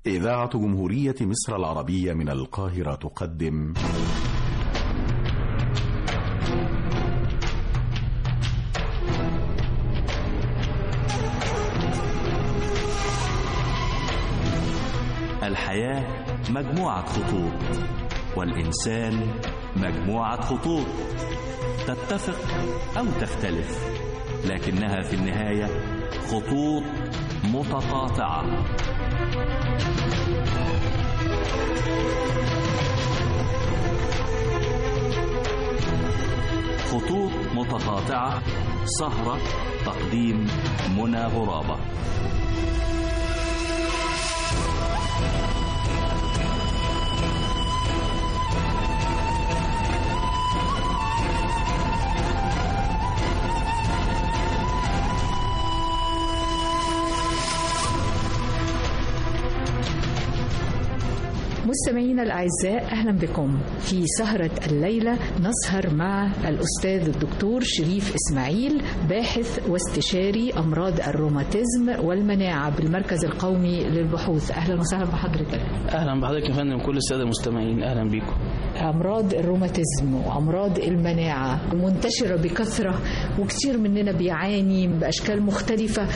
إذاعة جمهورية مصر العربية من القاهرة تقدم الحياة مجموعة خطوط والإنسان مجموعة خطوط تتفق أو تختلف لكنها في النهاية خطوط متقاطعة خطوط متقاطعة سهرة تقديم منى غرابة مستمعينا الأعزاء أهلا بكم في سهرة الليلة نسهر مع الأستاذ الدكتور شريف إسماعيل باحث واستشاري أمراض الروماتيزم والمناعة بالمركز القومي للبحوث أهلا وسهلا بحضرتك اهلا بحضرتك يا فندم كل الساده المستمعين اهلا بيكم أمراض الروماتيزم وأمراض المناعة منتشرة بكثرة وكتير مننا بيعاني بأشكال مختلفة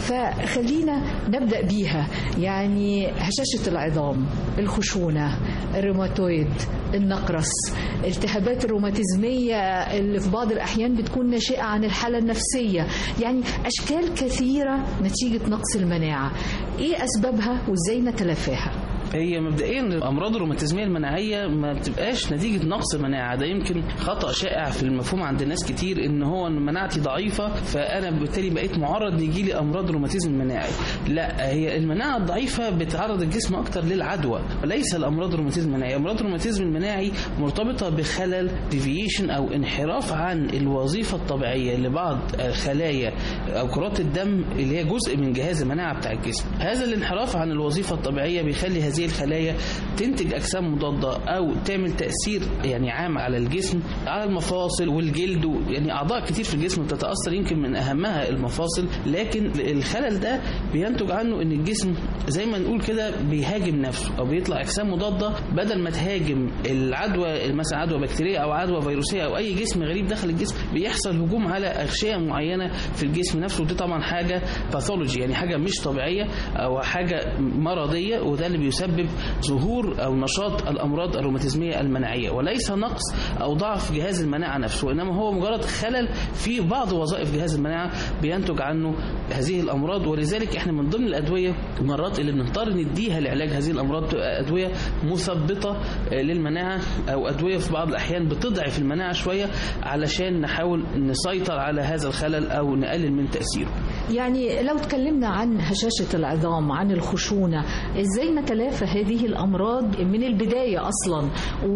فخلينا نبدأ بيها يعني هشاشة العظام الخشونة الروماتويد النقرس التهابات الروماتيزمية اللي في بعض الأحيان بتكون ناشئة عن الحالة النفسية يعني أشكال كثيرة نتيجة نقص المناعة إيه أسبابها وإزاي نتلافاها هي مبدئيا الامراض الروماتيزميه المناعيه ما بتبقاش نتيجه نقص مناعه ده يمكن خطا شائع في المفهوم عند ناس كتير ان هو إن مناعتي ضعيفه فانا بالتالي بقيت معرض يجي لي امراض روماتيزم مناعي لا هي المناعه الضعيفه بتعرض الجسم اكتر للعدوى وليس الامراض الروماتيزم المناعي امراض الروماتيزم المناعي مرتبطه بخلل ديفيشن او انحراف عن الوظيفه الطبيعيه لبعض خلايا او كرات الدم اللي هي جزء من جهاز المناعه بتاع الجسم هذا الانحراف عن الوظيفه الطبيعيه بيخلي هذه الخلايا تنتج اجسام مضاده او تعمل تاثير يعني عام على الجسم على المفاصل والجلد و- يعني اعضاء كتير في الجسم بتتاثر يمكن من اهمها المفاصل لكن الخلل ده بينتج عنه ان الجسم زي ما نقول كده بيهاجم نفسه او بيطلع اجسام مضاده بدل ما تهاجم العدوى مثلا عدوى بكتيريه او عدوى فيروسيه او اي جسم غريب داخل الجسم بيحصل هجوم على اغشيه معينه في الجسم نفسه ودي طبعا حاجه باثولوجي يعني حاجه مش طبيعيه او حاجه مرضيه وده اللي بيسبب ظهور او نشاط الامراض الروماتيزميه المناعيه وليس نقص او ضعف جهاز المناعه نفسه وانما هو مجرد خلل في بعض وظائف جهاز المناعه بينتج عنه هذه الامراض ولذلك احنا من ضمن الادويه مرات اللي بنضطر نديها لعلاج هذه الامراض بتبقى ادويه مثبطه آه، للمناعه او ادويه في بعض الاحيان بتضعف المناعه شويه علشان نحاول نسيطر على هذا الخلل او نقلل من تاثيره يعني لو تكلمنا عن هشاشة العظام عن الخشونة ازاي نتلافى هذه الأمراض من البداية أصلا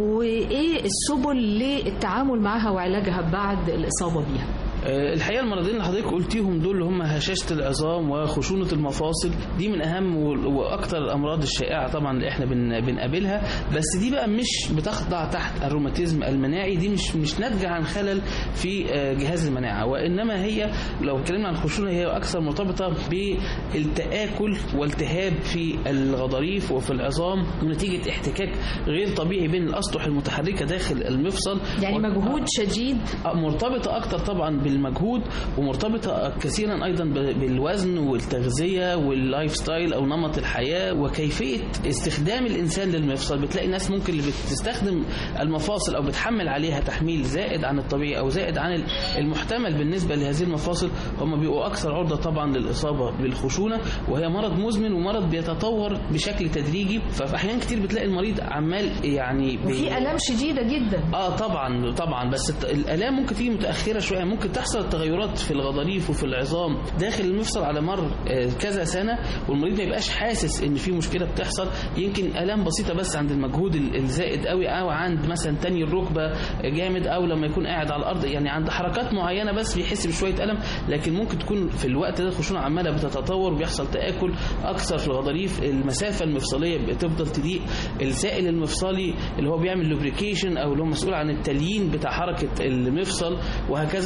وإيه السبل للتعامل معها وعلاجها بعد الإصابة بيها آه، الحقيقه المرضين اللي حضرتك قلتيهم دول اللي هم هشاشه العظام وخشونه المفاصل دي من اهم و- واكثر الامراض الشائعه طبعا اللي احنا بن- بنقابلها بس دي بقى مش بتخضع تحت الروماتيزم المناعي دي مش مش ناتجه عن خلل في آه، جهاز المناعه وانما هي لو اتكلمنا عن الخشونه هي اكثر مرتبطه بالتاكل والتهاب في الغضاريف وفي العظام نتيجه احتكاك غير طبيعي بين الاسطح المتحركه داخل المفصل يعني و- مجهود شديد مرتبطة أكتر طبعا بالمجهود ومرتبطة كثيرا أيضا ب- بالوزن والتغذية واللايف ستايل أو نمط الحياة وكيفية استخدام الإنسان للمفصل بتلاقي ناس ممكن اللي بتستخدم المفاصل أو بتحمل عليها تحميل زائد عن الطبيعي أو زائد عن المحتمل بالنسبة لهذه المفاصل هم بيبقوا أكثر عرضة طبعا للإصابة بالخشونة وهي مرض مزمن ومرض بيتطور بشكل تدريجي ففي أحيان كتير بتلاقي المريض عمال يعني بي- وفي آلام شديدة جدا اه طبعا طبعا بس الت- الالام ممكن تيجي متاخره شويه ممكن تحصل تغيرات في الغضاريف وفي العظام داخل المفصل على مر آه، كذا سنه والمريض ما يبقاش حاسس ان في مشكله بتحصل يمكن الام بسيطه بس عند المجهود ال- الزائد قوي او عند مثلا تاني الركبه جامد او لما يكون قاعد على الارض يعني عند حركات معينه بس بيحس بشويه الم لكن ممكن تكون في الوقت ده الخشونه عماله بتتطور وبيحصل تاكل اكثر في الغضاريف المسافه المفصليه بتفضل تضيق السائل المفصلي اللي هو بيعمل لوبريكيشن او اللي هو مسؤول عن التليين بتاع حركه المفصل وهكذا عمال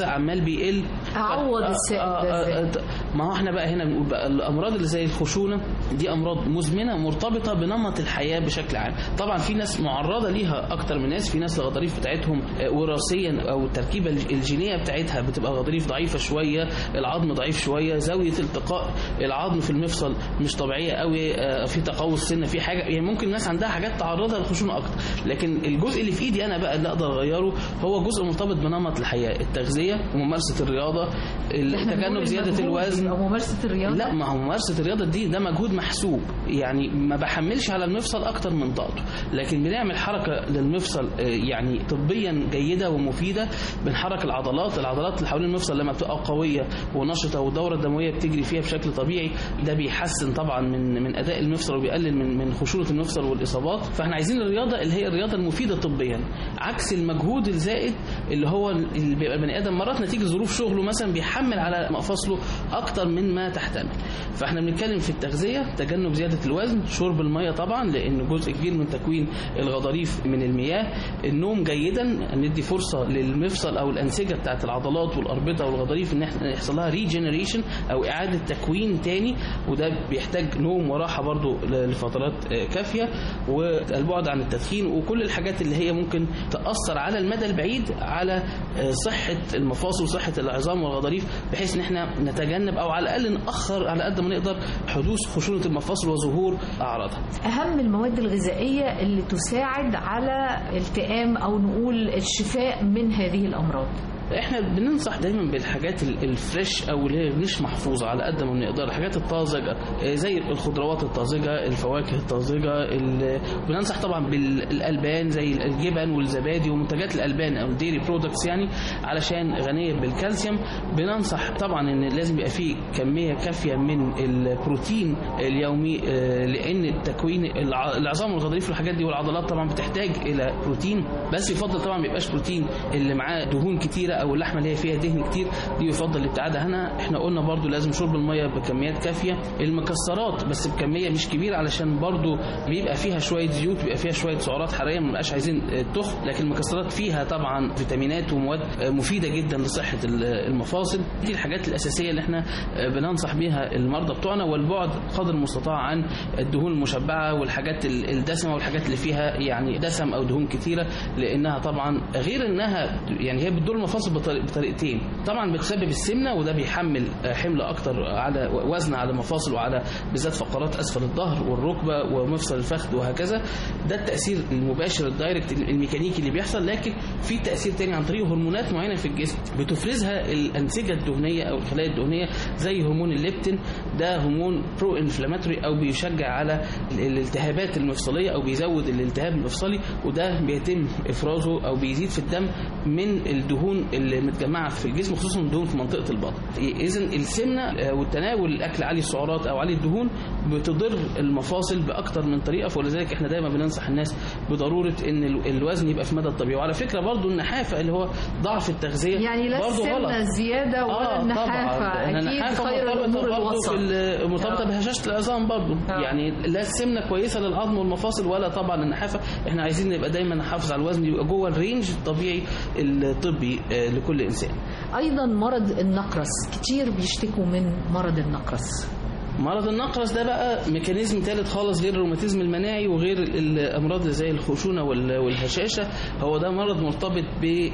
القلب يقل أعوض آه، السائل آه، ده آه، آه، ما هو احنا بقى هنا بنقول بقى الامراض اللي زي الخشونه دي امراض مزمنه مرتبطه بنمط الحياه بشكل عام طبعا في ناس معرضه ليها اكتر من ناس في ناس الغضاريف بتاعتهم آه، وراثيا او التركيبه الجينيه بتاعتها بتبقى غضاريف ضعيفه شويه العظم ضعيف شويه زاويه التقاء العظم في المفصل مش طبيعيه قوي آه، في تقوس سنه في حاجه يعني ممكن الناس عندها حاجات تعرضها للخشونه اكتر لكن الجزء اللي في ايدي انا بقى اللي اقدر اغيره هو جزء مرتبط بنمط الحياه التغذيه وممارسه الرياضه إحنا بنقول تجنب زياده المجهود الوزن أو ممارسة الرياضة لا ما هو ممارسه الرياضه دي ده مجهود محسوب يعني ما بحملش على المفصل اكتر من طاقته لكن بنعمل حركه للمفصل آه، يعني طبيا جيده ومفيده بنحرك العضلات العضلات اللي حوالين المفصل لما بتبقى قويه ونشطه والدوره الدمويه بتجري فيها بشكل طبيعي ده بيحسن طبعا من من اداء المفصل وبيقلل من من خشونه المفصل والاصابات فاحنا عايزين الرياضه اللي هي الرياضه المفيده طبيا عكس المجهود الزائد اللي هو اللي بيبقى البني ادم مرات نتيجه ظروف شغله مثلا بيحمل على مفاصله اكتر من ما تحتمل فاحنا بنتكلم في التغذيه تجنب زياده الوزن شرب الميه طبعا لان جزء كبير من تكوين الغضاريف من المياه النوم جيدا ندي فرصه للمفصل او الانسجه بتاعت العضلات والاربطه والغضاريف ان احنا يحصل لها ريجنريشن او اعاده تكوين تاني وده بيحتاج نوم وراحه برضو لفترات آه، كافيه والبعد عن التدخين وكل الحاجات اللي هي ممكن تاثر على المدى البعيد على آه، صحه المفاصل وصحه العظام والغضاريف بحيث ان احنا نتجنب او على الاقل ناخر على قد ما نقدر حدوث خشونه المفاصل وظهور اعراضها أهم المواد الغذائية اللي تساعد على التئام أو نقول الشفاء من هذه الأمراض احنا بننصح دايما بالحاجات ال- الفريش او اللي هي مش محفوظه على قد ما بنقدر الحاجات الطازجه آه، زي الخضروات الطازجه الفواكه الطازجه ال- بننصح طبعا بالالبان زي الجبن والزبادي ومنتجات الالبان او الديري برودكتس يعني علشان غنيه بالكالسيوم بننصح طبعا ان لازم يبقى فيه كميه كافيه من البروتين اليومي آه، لان تكوين الع- العظام والغضاريف والحاجات دي والعضلات طبعا بتحتاج الى بروتين بس يفضل طبعا ما يبقاش بروتين اللي معاه دهون كتيره او اللحمه اللي هي فيها دهن كتير دي يفضل الابتعاد عنها احنا قلنا برضو لازم شرب الميه بكميات كافيه المكسرات بس بكميه مش كبيره علشان برضو بيبقى فيها شويه زيوت بيبقى فيها شويه سعرات حراريه ما بنبقاش عايزين آه، تخن لكن المكسرات فيها طبعا فيتامينات ومواد آه، مفيده جدا لصحه ال- المفاصل دي الحاجات الاساسيه اللي احنا آه، بننصح بيها المرضى بتوعنا والبعد قدر المستطاع عن الدهون المشبعه والحاجات ال- الدسمه والحاجات اللي فيها يعني دسم او دهون كتيره لانها طبعا غير انها يعني هي بتدور المفاصل بطريق- بطريقتين طبعا بتسبب السمنه وده بيحمل آه، حمل اكتر على وزن على المفاصل وعلى بالذات فقرات اسفل الظهر والركبه ومفصل الفخذ وهكذا ده التاثير المباشر الدايركت الميكانيكي اللي بيحصل لكن في تاثير تاني عن طريق هرمونات معينه في الجسم بتفرزها الانسجه الدهنيه او الخلايا الدهنيه زي هرمون الليبتين ده هرمون برو انفلاماتوري او بيشجع على ال- الالتهابات المفصليه او بيزود الالتهاب المفصلي وده بيتم افرازه او بيزيد في الدم من الدهون اللي متجمعه في الجسم خصوصا الدهون في منطقه البطن اذا السمنه آه، والتناول الاكل عالي السعرات او عالي الدهون بتضر المفاصل باكتر من طريقه ولذلك احنا دايما بننصح الناس بضروره ان ال- الوزن يبقى في مدى الطبيعي وعلى فكره برضو النحافه اللي هو ضعف التغذيه يعني لا برضو السمنة غلط الزيادة ولا آه النحافة طبعا لأن أكيد النحافة خير مرتبطة الأمور برضو الوسط في ال- مرتبطة آه. بهشاشة العظام برضو آه. يعني لا السمنة كويسة للعظم والمفاصل ولا طبعا النحافة احنا عايزين نبقى دايما نحافظ على الوزن يبقى جوه الرينج الطبيعي الطبي آه، لكل إنسان أيضا مرض النقرس كتير بيشتكوا من مرض النقرس مرض النقرس ده بقى ميكانيزم ثالث خالص غير الروماتيزم المناعي وغير الامراض اللي زي الخشونه وال- والهشاشه هو ده مرض مرتبط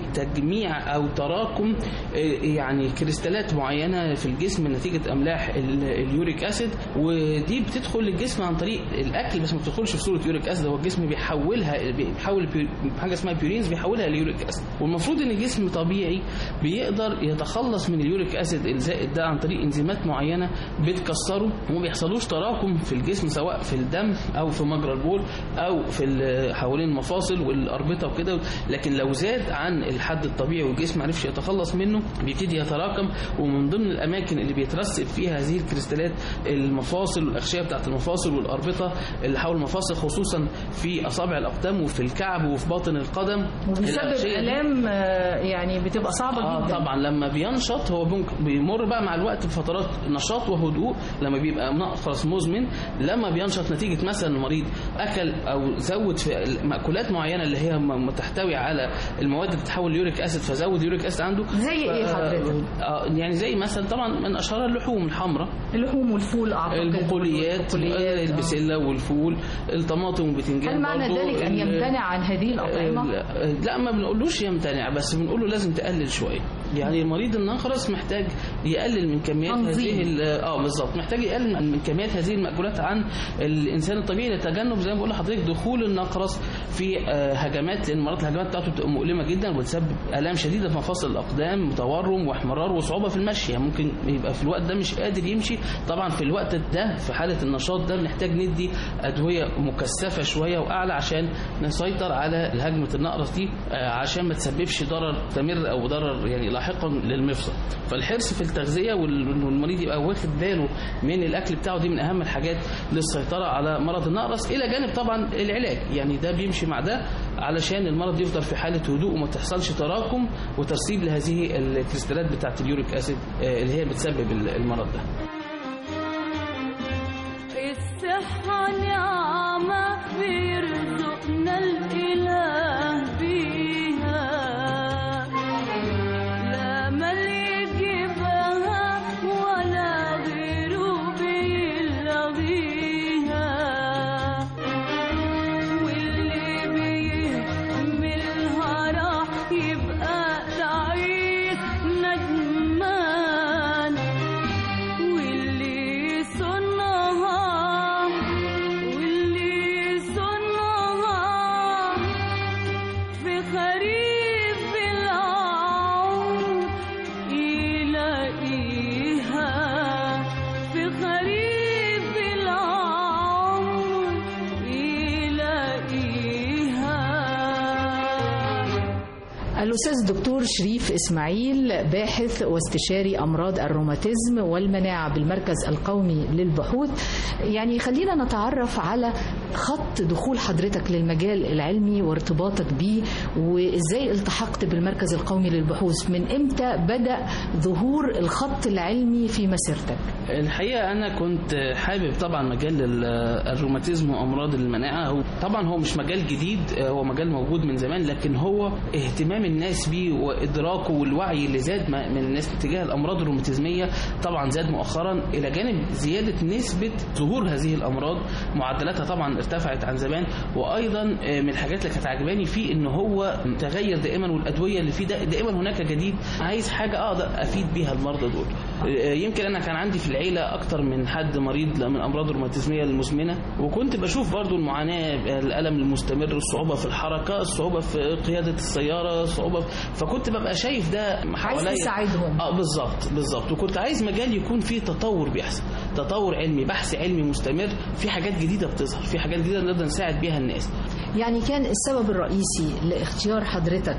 بتجميع او تراكم آه، يعني كريستالات معينه في الجسم نتيجه املاح ال- اليوريك اسيد ودي بتدخل الجسم عن طريق الاكل بس ما بتدخلش في صوره يوريك اسيد هو الجسم بيحولها بيحول بيو- حاجه اسمها بيورينز بيحولها ليوريك اسيد والمفروض ان الجسم طبيعي بيقدر يتخلص من اليوريك اسيد الزائد ده عن طريق انزيمات معينه بتكسره وما بيحصلوش تراكم في الجسم سواء في الدم او في مجرى البول او في ال- حوالين المفاصل والاربطه وكده لكن لو زاد عن الحد الطبيعي والجسم ما عرفش يتخلص منه بيبتدي يتراكم ومن ضمن الاماكن اللي بيترسب فيها هذه الكريستالات المفاصل والاغشيه بتاعت المفاصل والاربطه اللي حول المفاصل خصوصا في اصابع الاقدام وفي الكعب وفي باطن القدم وبيسبب الأغشية دي- آلام آه، يعني بتبقى صعبة اه جدا طبعا لما بينشط هو ممكن بيمر بقى مع الوقت بفترات نشاط وهدوء لما بيبقى نقص مزمن لما بينشط نتيجه مثلا المريض اكل او زود في مأكولات معينه اللي هي م- تحتوي على المواد اللي بتتحول ليوريك اسيد فزود يوريك اسيد عنده زي ايه ف- حضرتك؟ آه، يعني زي مثلا طبعا من اشهرها اللحوم الحمراء اللحوم والفول اعتقد البقوليات البقوليات، آه. البسله والفول الطماطم والبتنجان هل معنى برضو ذلك ان ال- يمتنع عن هذه الاطعمه؟ ال- لا ما بنقولوش يمتنع بس بنقوله لازم تقلل شويه يعني المريض النخرس محتاج يقلل من كميات تنظيم. هذه ال- اه بالظبط محتاج يقلل من كميات هذه المأكولات عن الانسان الطبيعي لتجنب زي ما بقول لحضرتك دخول النقرس في آه، هجمات لان مرات الهجمات بتاعته بتبقى مؤلمه جدا وبتسبب الام شديده في مفاصل الاقدام تورم واحمرار وصعوبه في المشي يعني ممكن يبقى في الوقت ده مش قادر يمشي طبعا في الوقت ده في حاله النشاط ده بنحتاج ندي ادويه مكثفه شويه واعلى عشان نسيطر على هجمه النقرس دي آه، عشان ما تسببش ضرر مستمر او ضرر يعني لاحقا للمفصل فالحرص في التغذيه وال- والمريض يبقى واخد باله من الاكل بتاعه دي من اهم الحاجات للسيطره على مرض النقرس الى جانب طبعا العلاج يعني ده بيمشي مع ده علشان المرض يفضل في حاله هدوء وما تحصلش تراكم وترسيب لهذه الكريستالات بتاعه اليوريك اسيد آه، اللي هي بتسبب المرض ده الصحة نعمة بيرزقنا الإله بيها لا مال يجيبها ولا غيره بيلغيها واللي بيهملها راح يبقى تعيس ندمان واللي صنها واللي صنها في خريف العمر يلاقيها في خريف العمر يلاقيها الأستاذ الدكتور شريف إسماعيل باحث واستشاري أمراض الروماتيزم والمناعة بالمركز القومي للبحوث يعني خلينا نتعرف على خط دخول حضرتك للمجال العلمي وارتباطك بيه وإزاي التحقت بالمركز القومي للبحوث من إمتى بدأ ظهور الخط العلمي في مسيرتك الحقيقه انا كنت حابب طبعا مجال ال- الروماتيزم وامراض المناعه هو طبعا هو مش مجال جديد هو مجال موجود من زمان لكن هو اهتمام الناس بيه وادراكه والوعي اللي زاد م- من الناس تجاه الامراض الروماتيزميه طبعا زاد مؤخرا الى جانب زياده نسبه ظهور هذه الامراض معدلاتها طبعا ارتفعت عن زمان وايضا من الحاجات اللي كانت عجباني فيه ان هو متغير دائما والادويه اللي فيه دا- دائما هناك جديد عايز حاجه اقدر افيد بيها المرضى دول يمكن انا كان عندي في العيله اكتر من حد مريض من امراض الروماتيزميه المزمنه وكنت بشوف برضو المعاناه الالم المستمر الصعوبه في الحركه الصعوبه في قياده السياره الصعوبه في... فكنت ببقى شايف ده عايز حواليا تساعدهم. اه بالظبط بالظبط وكنت عايز مجال يكون فيه تطور بيحصل تطور علمي بحث علمي مستمر في حاجات جديده بتظهر في حاجات جديده نقدر نساعد بيها الناس يعني كان السبب الرئيسي لاختيار حضرتك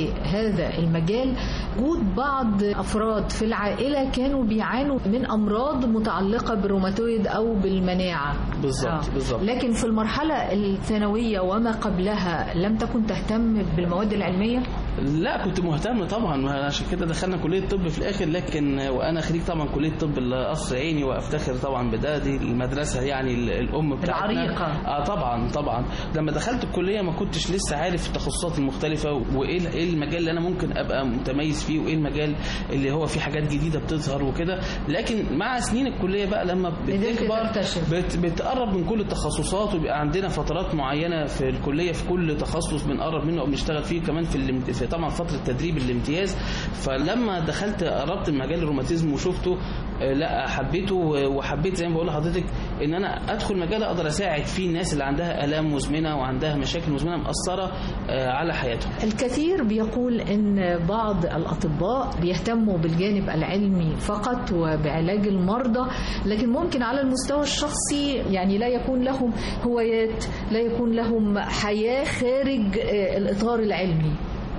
لهذا المجال وجود بعض أفراد في العائلة كانوا بيعانوا من أمراض متعلقة بالروماتويد أو بالمناعة بالظبط، بالظبط. لكن في المرحلة الثانوية وما قبلها لم تكن تهتم بالمواد العلمية لا كنت مهتم طبعا ما عشان كده دخلنا كليه طب في الاخر لكن وانا خريج طبعا كليه طب القصر عيني وافتخر طبعا بده دي المدرسه يعني ال- الام بتاعتنا العريقة. اه طبعا طبعا لما دخلت الكليه ما كنتش لسه عارف التخصصات المختلفه وايه ال- ايه المجال اللي انا ممكن ابقى متميز فيه وايه المجال اللي هو فيه حاجات جديده بتظهر وكده لكن مع سنين الكليه بقى لما قدرت بتكبر تكتشف. بت بتقرب من كل التخصصات وبيبقى عندنا فترات معينه في الكليه في كل تخصص بنقرب منه او بنشتغل فيه كمان في, الامت... في طبعا فتره تدريب الامتياز فلما دخلت قربت من مجال الروماتيزم وشفته آه، لا حبيته و- وحبيت زي ما بقول لحضرتك ان انا ادخل مجال اقدر اساعد فيه الناس اللي عندها الام مزمنه وعندها مشاكل مزمنه مأثره آه، على حياتهم الكثير بيقول ان بعض الاطباء بيهتموا بالجانب العلمي فقط وبعلاج المرضى لكن ممكن على المستوى الشخصي يعني لا يكون لهم هوايات لا يكون لهم حياه خارج آه، الاطار العلمي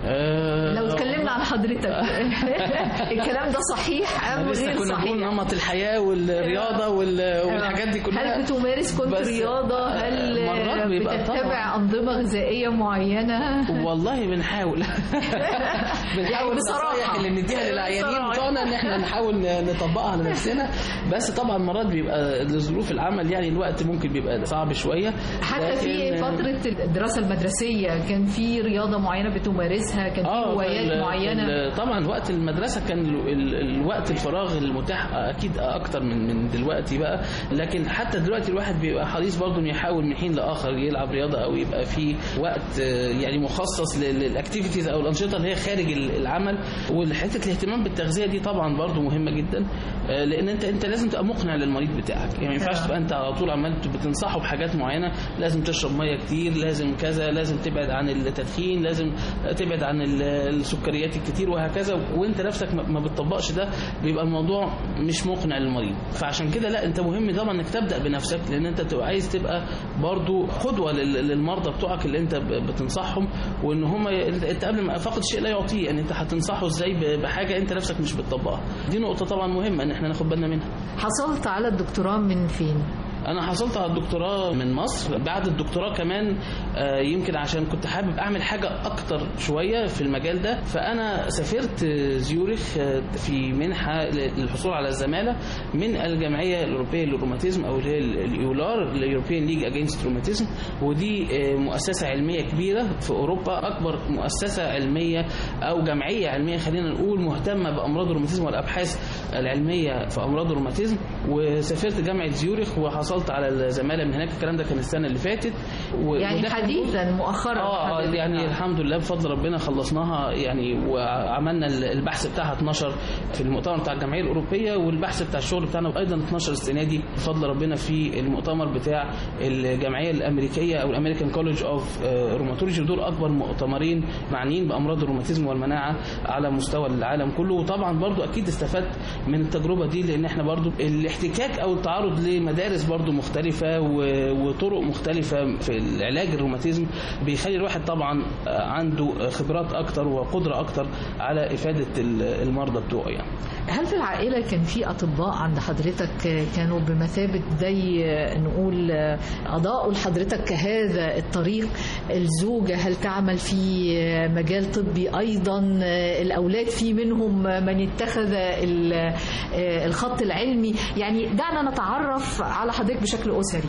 آه، لو اتكلمنا عن حضرتك الكلام ده صحيح ام لسه غير كنا بنقول صحيح نمط الحياه والرياضه وال- والحاجات دي كلها هل بتمارس كنت بس- رياضه هل مرات بيبقى بتتبع طبعا أنظمة غذائية معينة والله بنحاول بنحاول بصراحة. النصايح اللي بنديها للعيانين بصراحة. بتوعنا ان احنا نحاول ن- نطبقها على نفسنا بس طبعا مرات بيبقى لظروف العمل يعني الوقت ممكن بيبقى صعب شويه حتى في لكن- فترة الدراسة المدرسية كان في رياضة معينة بتمارسها كان في اه هوايات ال- معينة ال- طبعا وقت المدرسه كان ال- ال- الوقت الفراغ المتاح اكيد اكتر من من دلوقتي بقى لكن حتى دلوقتي الواحد بيبقى حريص برضه انه يحاول من حين لاخر يلعب رياضه او يبقى في وقت آه، يعني مخصص للاكتيفيتيز او الانشطه اللي هي خارج ال- العمل وحته الاهتمام بالتغذيه دي طبعا برضه مهمه جدا آه، لان انت انت لازم تبقى مقنع للمريض بتاعك يعني ما ينفعش آه. تبقى انت على طول عمال بتنصحه بحاجات معينه لازم تشرب ميه كتير لازم كذا لازم تبعد عن التدخين لازم تبعد عن ال- السكريات الكتير وهكذا وانت نفسك ما- ما بتطبقش ده بيبقى الموضوع مش مقنع للمريض فعشان كده لا انت مهم طبعا انك تبدا بنفسك لان انت تبقى عايز تبقى برضو قدوه لل- للمرضى بتوعك اللي انت ب- بتنصحهم وان هم انت قبل ما فقد الشيء لا يعطيه يعني انت هتنصحه ازاي ب- بحاجه انت نفسك مش بتطبقها دي نقطه طبعا مهمه ان احنا ناخد بالنا منها حصلت على الدكتوراه من فين؟ انا حصلت على الدكتوراه من مصر بعد الدكتوراه كمان آه، يمكن عشان كنت حابب اعمل حاجه اكتر شويه في المجال ده فانا سافرت آه، زيورخ آه، في منحه للحصول على الزماله من الجمعيه الاوروبيه للروماتيزم او اللي هي اليولار اليوروبيان ليج اجينست روماتيزم ودي آه، مؤسسه علميه كبيره في اوروبا اكبر مؤسسه علميه او جمعيه علميه خلينا نقول مهتمه بامراض الروماتيزم والابحاث العلميه في امراض الروماتيزم وسافرت جامعه زيورخ وحصلت على الزماله من هناك الكلام ده كان السنه اللي فاتت و- يعني وده كان حديثا مؤخرا اه آه، حضرتك. يعني الحمد لله بفضل ربنا خلصناها يعني وعملنا البحث بتاعها 12 في المؤتمر بتاع الجمعيه الاوروبيه والبحث بتاع الشغل بتاعنا ايضا 12 السنه دي بفضل ربنا في المؤتمر بتاع الجمعيه الامريكيه او الامريكان كولج اوف روماتولوجي دول اكبر مؤتمرين معنيين بامراض الروماتيزم والمناعه على مستوى العالم كله وطبعا برضو اكيد استفدت من التجربه دي لان احنا برضو الاحتكاك او التعرض لمدارس برضو مختلفه و- وطرق مختلفه في العلاج الروماتيزم بيخلي الواحد طبعا عنده خبرات اكتر وقدره اكتر على افاده المرضى بتوعه يعني هل في العائلة كان في أطباء عند حضرتك كانوا بمثابة زي نقول أضاءوا لحضرتك هذا الطريق الزوجة هل تعمل في مجال طبي أيضا الأولاد في منهم من اتخذ ال- الخط العلمي يعني دعنا نتعرف على حضرتك بشكل أسري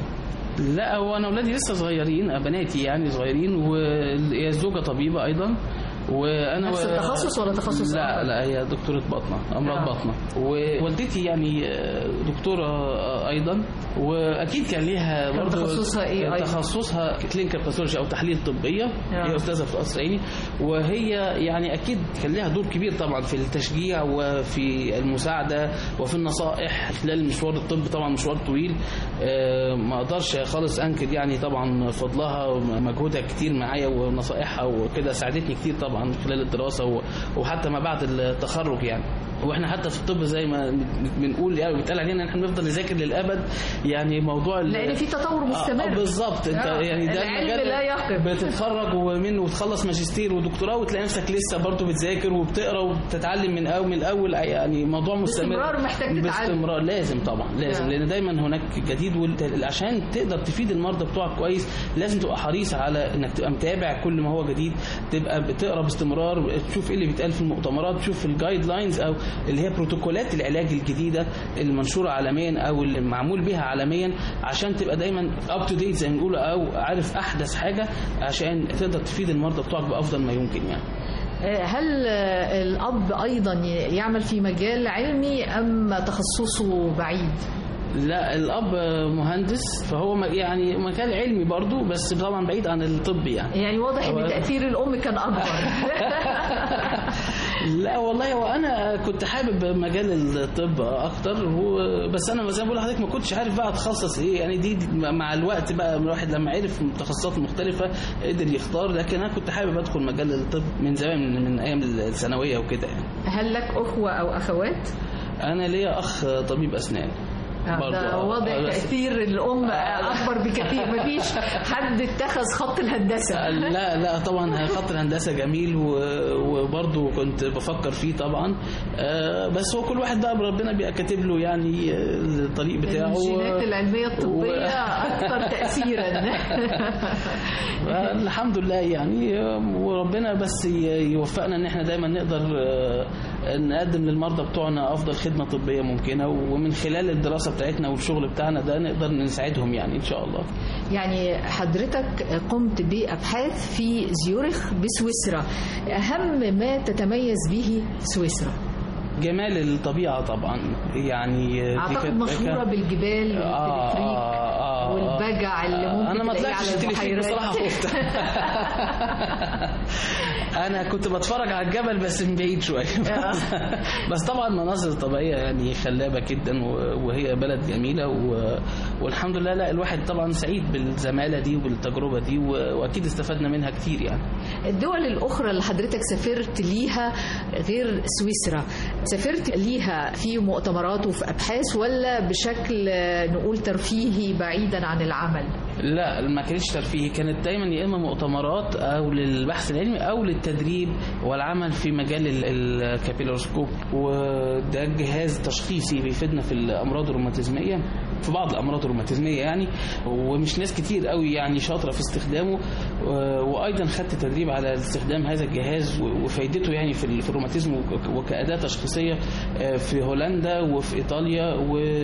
لا هو انا اولادي لسه صغيرين بناتي يعني صغيرين وهي الزوجه طبيبه ايضا وانا نفس التخصص ولا تخصص لا آخر؟ لا هي دكتوره باطنه امراض آه. باطنه ووالدتي يعني آه، دكتوره آه، ايضا واكيد كان ليها كان برضه تخصصها إيه أيضا؟ تخصصها كلينيكال باثولوجي او تحليل طبيه آه. هي استاذه في القصر العيني وهي يعني اكيد كان لها دور كبير طبعا في التشجيع وفي المساعده وفي النصائح خلال مشوار الطب طبعا مشوار طويل آه، ما اقدرش خالص انكر يعني طبعا فضلها ومجهودها كتير معايا ونصائحها وكده ساعدتني كتير طبعا خلال الدراسه و- وحتى ما بعد التخرج يعني واحنا حتى في الطب زي ما بنقول يعني بيتقال علينا ان احنا بنفضل نذاكر للابد يعني موضوع ال- لأن في تطور آه، مستمر آه، بالظبط انت آه، يعني ده العلم المجال لا يقف. بتتخرج ومنه وتخلص ماجستير ودكتوراه وتلاقي نفسك لسه برضه بتذاكر وبتقرا وبتتعلم من اول من الاول يعني موضوع مستمر باستمرار محتاج تتعلم. باستمرار لازم طبعا لازم نعم. لان دايما هناك جديد وال- عشان تقدر تفيد المرضى بتوعك كويس لازم تبقى حريص على انك تبقى متابع كل ما هو جديد تبقى بتقرا باستمرار تشوف ايه اللي بيتقال في المؤتمرات تشوف الجايد لاينز او اللي هي بروتوكولات العلاج الجديده المنشوره عالميا او اللي معمول بها عالميا عشان تبقى دايما اب تو ديت زي ما بنقول او عارف احدث حاجه عشان تقدر تفيد المرضى بتوعك بافضل ما يمكن يعني هل الأب أيضا يعمل في مجال علمي أم تخصصه بعيد؟ لا الاب مهندس فهو م- يعني مجال علمي برضو بس طبعا بعيد عن الطب يعني يعني واضح هو- ان تاثير الام كان اكبر لا والله وانا كنت حابب مجال الطب اكتر و- بس انا زي ما بقول لحضرتك ما كنتش عارف بقى اتخصص ايه يعني دي دي مع الوقت بقى الواحد لما عرف تخصصات مختلفه قدر يختار لكن انا كنت حابب ادخل مجال الطب من زمان من, من ايام الثانويه وكده يعني هل لك اخوه او اخوات؟ انا ليا اخ طبيب اسنان برضو ده آه، واضح آه، بس- تأثير الأم أكبر بكثير مفيش حد اتخذ خط الهندسة لا لا طبعا خط الهندسه جميل و- وبرضه كنت بفكر فيه طبعا آه، بس هو كل واحد بقى ربنا بيبقى كاتب له يعني آه، الطريق بتاعه الجينات العلمية الطبية أكثر تأثيرا الحمد لله يعني آه، وربنا بس ي- يوفقنا ان احنا دايما نقدر آه، نقدم للمرضى بتوعنا افضل خدمه طبيه ممكنه ومن خلال الدراسه بتاعتنا والشغل بتاعنا ده نقدر نساعدهم يعني ان شاء الله يعني حضرتك قمت بأبحاث في زيورخ بسويسرا أهم ما تتميز به سويسرا جمال الطبيعه طبعا يعني آه، دي أعتقد كانت- مشهورة بالجبال آه، والتلفريك آه، آه، والبجع اللي آه، ممكن انا ما تلاقيه طلعتش على التلفزيون البحيرات. بصراحه خفت انا كنت بتفرج على الجبل بس من بعيد شويه بس طبعا مناظر طبيعيه يعني خلابه جدا و- وهي بلد جميله و... والحمد لله لا الواحد طبعا سعيد بالزماله دي وبالتجربه دي و... واكيد استفدنا منها كتير يعني الدول الأخرى اللي حضرتك سافرت ليها غير سويسرا سافرت ليها في مؤتمرات وفي أبحاث ولا بشكل آه، نقول ترفيهي بعيدا عن العمل لا ما كانتش ترفيهي كانت دايما يا اما مؤتمرات او للبحث العلمي او للتدريب والعمل في مجال ال- الكابيلوسكوب وده جهاز تشخيصي بيفيدنا في الامراض الروماتيزميه في بعض الامراض الروماتيزميه يعني ومش ناس كتير قوي يعني شاطره في استخدامه و- وايضا خدت تدريب على استخدام هذا الجهاز و- وفايدته يعني في ال- في الروماتيزم وك- وكاداه تشخيصيه آه، في هولندا وفي ايطاليا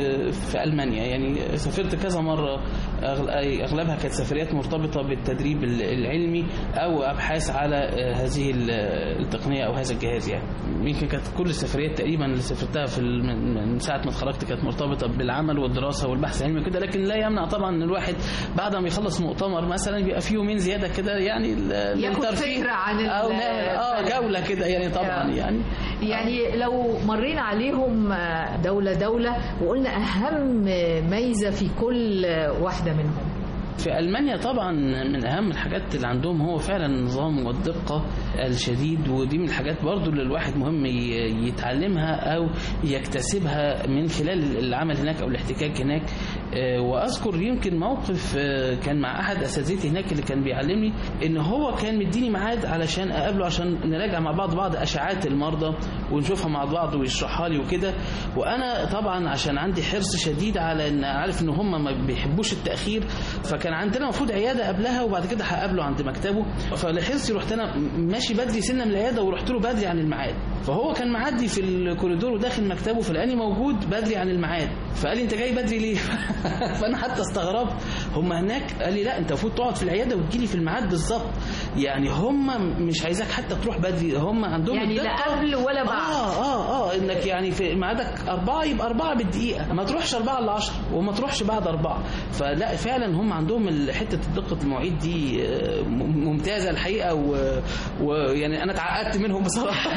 وفي المانيا يعني سافرت كذا مره أغل- أي- اغلبها كانت سفريات مرتبطه بالتدريب ال- العلمي او ابحاث على آه، هذه ال- التقنيه او هذا الجهاز يعني يمكن كانت كل السفريات تقريبا اللي سافرتها في ال- من من ساعه ما اتخرجت كانت مرتبطه بالعمل والدراسه والبحث العلمي وكده لكن لا يمنع طبعا ان الواحد بعد ما يخلص مؤتمر مثلا بيبقى فيه يومين زياده كده يعني ل- ياخد للترفيه فكرة عن ال- او نعمل اه البلد. جوله كده يعني طبعا آه. يعني يعني لو مرينا عليهم آه، دولة دولة وقلنا أهم ميزة في كل آه، واحدة منهم في ألمانيا طبعا من أهم الحاجات اللي عندهم هو فعلا النظام والدقة الشديد ودي من الحاجات برضو اللي الواحد مهم ي- يتعلمها أو يكتسبها من خلال العمل هناك أو الاحتكاك هناك آه، وأذكر يمكن موقف آه، كان مع أحد أساتذتي هناك اللي كان بيعلمني إن هو كان مديني ميعاد علشان أقابله عشان نراجع مع بعض بعض أشعات المرضى ونشوفها مع بعض ويشرحها لي وكده وأنا طبعا عشان عندي حرص شديد على إن عارف إن هم ما بيحبوش التأخير فكان عندنا المفروض عياده قبلها وبعد كده هقابله عند مكتبه فلحرصي رحت انا ماشي بدري سنه من العياده ورحت له بدري عن الميعاد فهو كان معدي في الكوريدور وداخل مكتبه فلقاني موجود بدري عن الميعاد فقال لي انت جاي بدري ليه فانا حتى استغربت هم هناك قال لي لا انت المفروض تقعد في العياده وتجيلي في الميعاد بالظبط يعني هم مش عايزاك حتى تروح بدري هم عندهم يعني لا الدقة. قبل ولا بعد. اه اه اه انك يعني في ميعادك أربعة يبقى أربعة بالدقيقة ما تروحش أربعة إلا عشرة وما تروحش بعد أربعة فلا فعلا هم عندهم ال- حتة دقة المواعيد دي آه، م- ممتازة الحقيقة و- ويعني أنا اتعقدت منهم بصراحة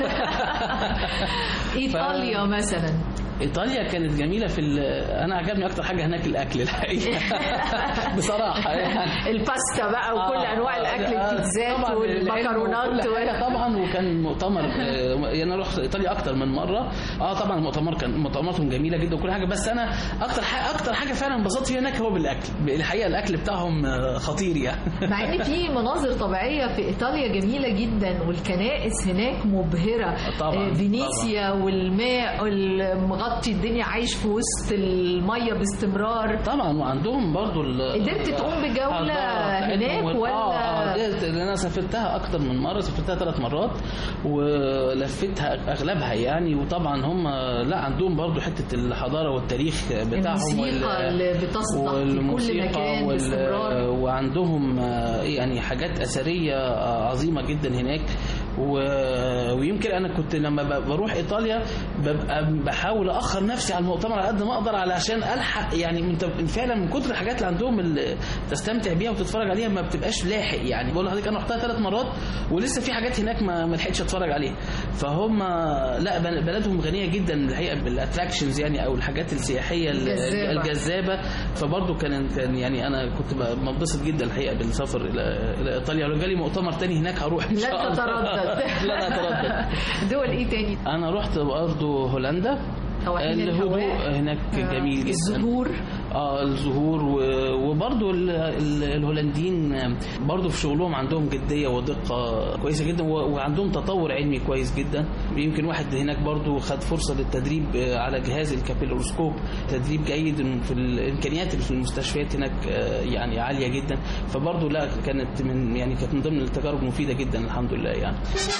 إيطاليا مثلا ايطاليا كانت جميله في ال- انا عجبني اكتر حاجه هناك الاكل الحقيقه بصراحه يعني الباستا بقى وكل آه، انواع آه، الاكل آه، البيتزات طبعاً والمكرونات العلم وكل حاجة و- طبعا وكان مؤتمر آه، يعني انا رحت ايطاليا اكتر من مره اه طبعا المؤتمر كان مؤتمراتهم جميله جدا وكل حاجه بس انا اكتر حاجه اكتر حاجه فعلا انبسطت فيها هناك هو بالاكل الحقيقه الاكل بتاعهم آه، خطير يعني مع ان في مناظر طبيعيه في ايطاليا جميله جدا والكنائس هناك مبهره طبعاً، آه، فينيسيا والماء المغطي الدنيا عايش في وسط الميه باستمرار طبعا وعندهم برضو ال- قدرت تقوم بجولة الحضارة بتاعتهم هناك وال- ولا- اه اه قدرت لان انا سافرتها اكتر من مره سافرتها ثلاث مرات ولفتها اغلبها يعني وطبعا هم لا عندهم برضو حته الحضاره والتاريخ بتاعهم الموسيقى اللي بتصدح في كل والموسيقى مكان وال- باستمرار وعندهم آه، يعني حاجات اثريه آه، عظيمه جدا هناك و- ويمكن انا كنت لما ب- بروح ايطاليا ببقى بحاول اخر نفسي على المؤتمر على قد ما اقدر علشان الحق يعني انت فعلا من كتر الحاجات اللي عندهم اللي تستمتع بيها وتتفرج عليها ما بتبقاش لاحق يعني بقول لحضرتك انا رحتها ثلاث مرات ولسه في حاجات هناك ما ما لحقتش اتفرج عليها فهم لا بل- بلدهم غنيه جدا الحقيقه بالاتراكشنز يعني او الحاجات السياحيه ال- الجذابة. الجذابه فبرضه كان كان يعني انا كنت ب- بنبسط جدا الحقيقه بالسفر الى الى ايطاليا لو جالي مؤتمر تاني هناك هروح ان لا شاء الله تتردد لا اتردد دول ايه تاني انا رحت برضه هولندا أو حين الهدوء الهواء. هناك آه، جميل جدا الزهور اه الزهور و- وبرضو ال- ال- الهولنديين برضو في شغلهم عندهم جدية ودقة كويسة جدا و- وعندهم تطور علمي كويس جدا يمكن واحد هناك برضو خد فرصة للتدريب على جهاز الكابيلوروسكوب تدريب جيد في الإمكانيات اللي في المستشفيات هناك آه، يعني عالية جدا فبرضو لا كانت من يعني كانت من ضمن التجارب المفيدة جدا الحمد لله يعني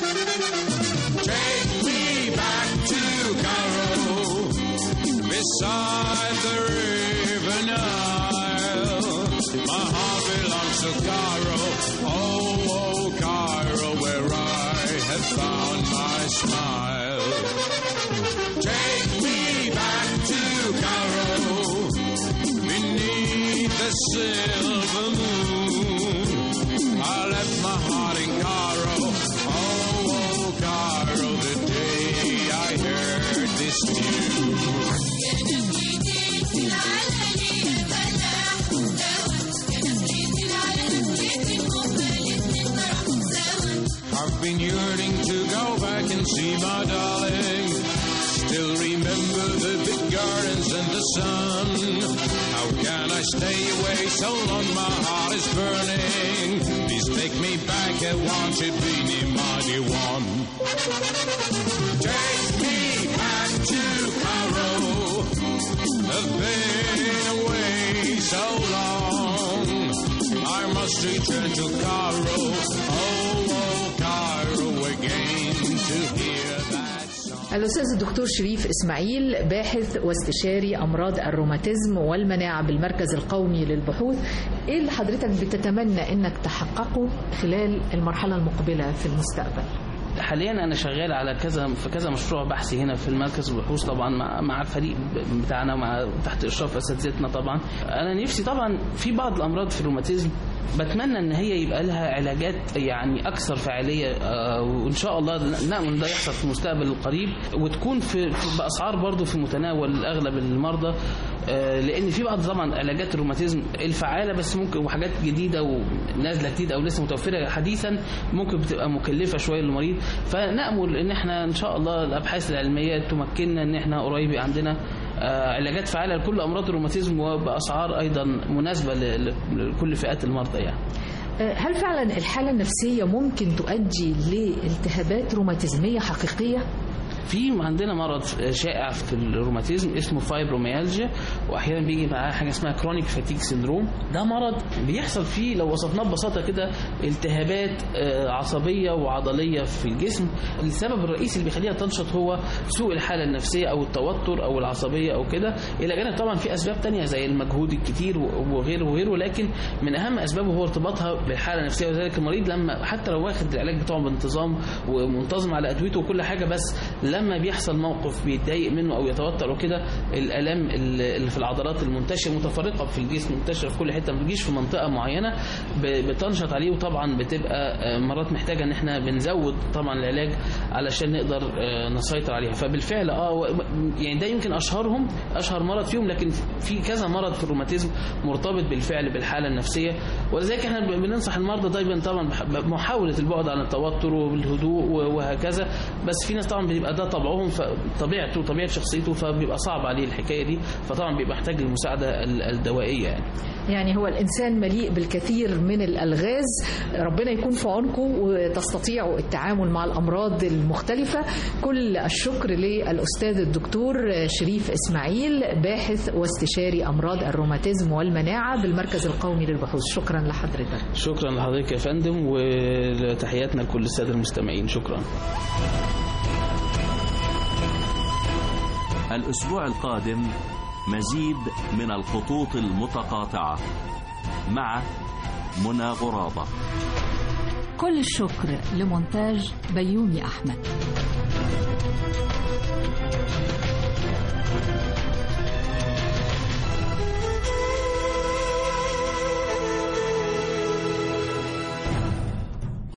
Take me back to Cairo, beside the river Nile. My heart belongs to Cairo, oh, oh, Cairo, where I have found my smile. Take me back to Cairo, beneath the silver moon. I left my heart in Cairo. Oh, oh, Cairo, the day I heard this tune. I've been yearning to go back and see my darling. Still remember the big gardens and the sun. How can I stay away so long? My heart is burning. Please take me back. I want to be near my dear one. Take me back to Cairo. I've been away so long. I must return to Cairo. Oh, oh, Cairo again to hear that song. الأستاذ الدكتور شريف إسماعيل باحث واستشاري أمراض الروماتيزم والمناعة بالمركز القومي للبحوث إيه اللي حضرتك بتتمنى إنك تحققه خلال المرحلة المقبلة في المستقبل؟ حاليا انا شغال على كذا في كذا مشروع بحثي هنا في المركز البحوث طبعا مع مع الفريق بتاعنا مع تحت اشراف اساتذتنا طبعا انا نفسي طبعا في بعض الامراض في الروماتيزم بتمنى ان هي يبقى لها علاجات يعني اكثر فعاليه آه، وان شاء الله نامل ده يحصل في المستقبل القريب وتكون في في- باسعار برضو في متناول اغلب المرضى آه، لان في بعض طبعا علاجات الروماتيزم الفعاله بس ممكن وحاجات جديده ونازله جديده او لسه متوفره حديثا ممكن بتبقى مكلفه شويه للمريض فنامل ان احنا ان شاء الله الابحاث العلميه تمكننا ان احنا قريب يبقى عندنا آه، علاجات فعاله لكل امراض الروماتيزم وباسعار ايضا مناسبه ل- ل- لكل فئات المرضى يعني آه، هل فعلا الحالة النفسية ممكن تؤدي لالتهابات روماتيزمية حقيقية؟ في عندنا مرض شائع في الروماتيزم اسمه فايبروميالجيا واحيانا بيجي معاه حاجه اسمها كرونيك فاتيك سيندروم ده مرض بيحصل فيه لو وصفناه ببساطه كده التهابات آه، عصبيه وعضليه في الجسم السبب الرئيسي اللي بيخليها تنشط هو سوء الحاله النفسيه او التوتر او العصبيه او كده الى جانب طبعا في اسباب تانية زي المجهود الكتير وغيره وغيره لكن من اهم اسبابه هو ارتباطها بالحاله النفسيه وذلك المريض لما حتى لو واخد العلاج بتاعه بانتظام ومنتظم على ادويته وكل حاجه بس لما بيحصل موقف بيتضايق منه او يتوتر وكده الالام اللي في العضلات المنتشره متفرقه في الجسم منتشره في كل حته ما بتجيش في منطقه معينه ب- بتنشط عليه وطبعا بتبقى آه، مرات محتاجه ان احنا بنزود طبعا العلاج علشان نقدر آه، نسيطر عليها فبالفعل اه و- يعني ده يمكن اشهرهم اشهر مرض فيهم لكن في كذا مرض في الروماتيزم مرتبط بالفعل بالحاله النفسيه ولذلك احنا بننصح المرضى دايما طبعا بح- بمحاوله البعد عن التوتر والهدوء و- وهكذا بس في ناس طبعا بيبقى ده طبعهم فطبيعته طبيعه شخصيته فبيبقى صعب عليه الحكايه دي فطبعا بيبقى محتاج المساعده ال- الدوائيه يعني يعني هو الإنسان مليء بالكثير من الألغاز ربنا يكون في عونكم وتستطيعوا التعامل مع الأمراض المختلفة كل الشكر للأستاذ الدكتور شريف إسماعيل باحث واستشاري أمراض الروماتيزم والمناعة بالمركز القومي للبحوث شكرا لحضرتك شكرا لحضرتك يا فندم وتحياتنا لكل الساده المستمعين شكرا الأسبوع القادم مزيد من الخطوط المتقاطعة مع منى غرابة كل الشكر لمونتاج بيومي أحمد